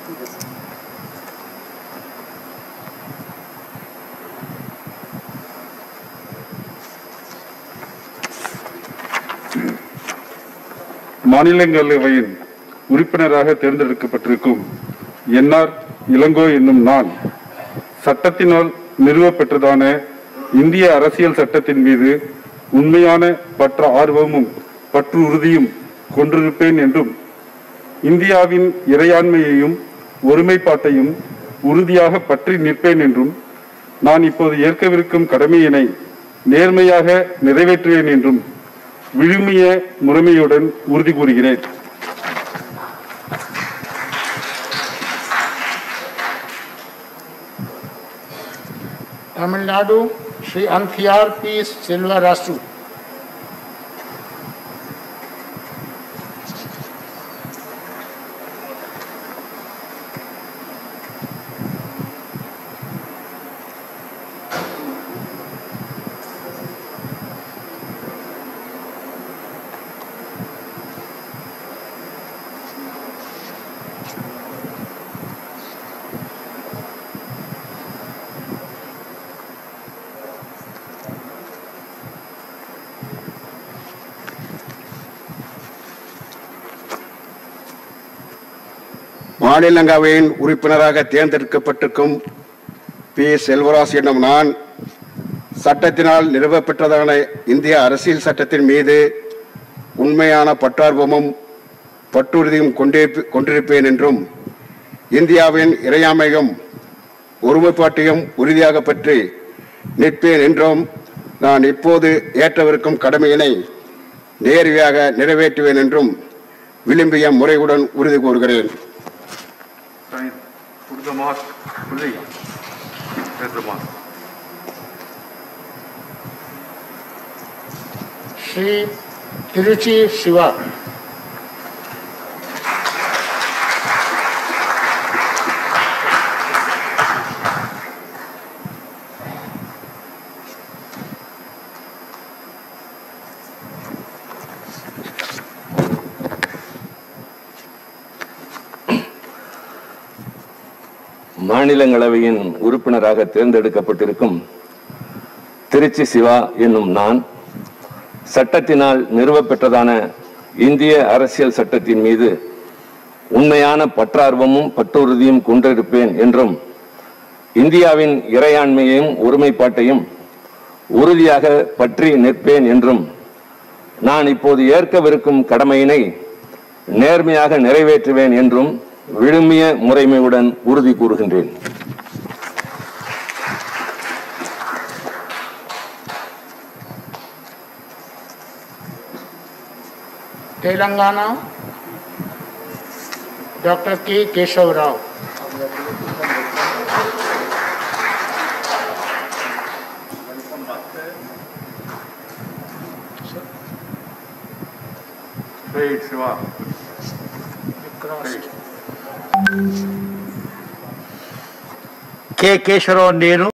மாநிலங்களவையின் உறுப்பினராக தேர்ந்தெடுக்கப்பட்டிருக்கும் என்ஆர் இளங்கோ என்னும் நான் சட்டத்தினால் நிறுவப்பெற்றதான இந்திய அரசியல் சட்டத்தின் மீது உண்மையான பற்ற ஆர்வமும் பற்று உறுதியும் கொண்டிருப்பேன் என்றும் இந்தியாவின் இறையாண்மையையும் ஒருமைப்பாட்டையும் உறுதியாக பற்றி நிற்பேன் என்றும் நான் இப்போது ஏற்கவிருக்கும் கடமையினை நேர்மையாக நிறைவேற்றுவேன் என்றும் விழுமிய முறைமையுடன் உறுதி கூறுகிறேன் तमिलनाडु श्री अंथियार पी सिल्वा रासू மாநிலங்களவையின் உறுப்பினராக தேர்ந்தெடுக்கப்பட்டிருக்கும் பி செல்வராஜ் என்னும் நான் சட்டத்தினால் நிறுவப்பெற்றதான இந்திய அரசியல் சட்டத்தின் மீது உண்மையான பற்றார்வமும் பற்றுறுதியும் கொண்டே கொண்டிருப்பேன் என்றும் இந்தியாவின் இறையாமையும் ஒருமைப்பாட்டையும் உறுதியாக பற்றி நிற்பேன் என்றும் நான் இப்போது ஏற்றவிருக்கும் கடமையினை நேர்மையாக நிறைவேற்றுவேன் என்றும் விரும்பிய முறையுடன் உறுதி கூறுகிறேன் Sign. Put the mask fully. Press the mask. Shri Tiruchi Shiva மாநிலங்களவையின் உறுப்பினராக தேர்ந்தெடுக்கப்பட்டிருக்கும் திருச்சி சிவா என்னும் நான் சட்டத்தினால் நிறுவப்பெற்றதான இந்திய அரசியல் சட்டத்தின் மீது உண்மையான பற்றார்வமும் பற்றுறுதியும் கொண்டிருப்பேன் என்றும் இந்தியாவின் இறையாண்மையையும் ஒருமைப்பாட்டையும் உறுதியாக பற்றி நிற்பேன் என்றும் நான் இப்போது ஏற்கவிருக்கும் கடமையினை நேர்மையாக நிறைவேற்றுவேன் என்றும் விழுமிய முறைமையுடன் உறுதி கூறுகின்றேன் Telangana doctor K Keshava Rao Right, Shiva. K Keshavarao నేను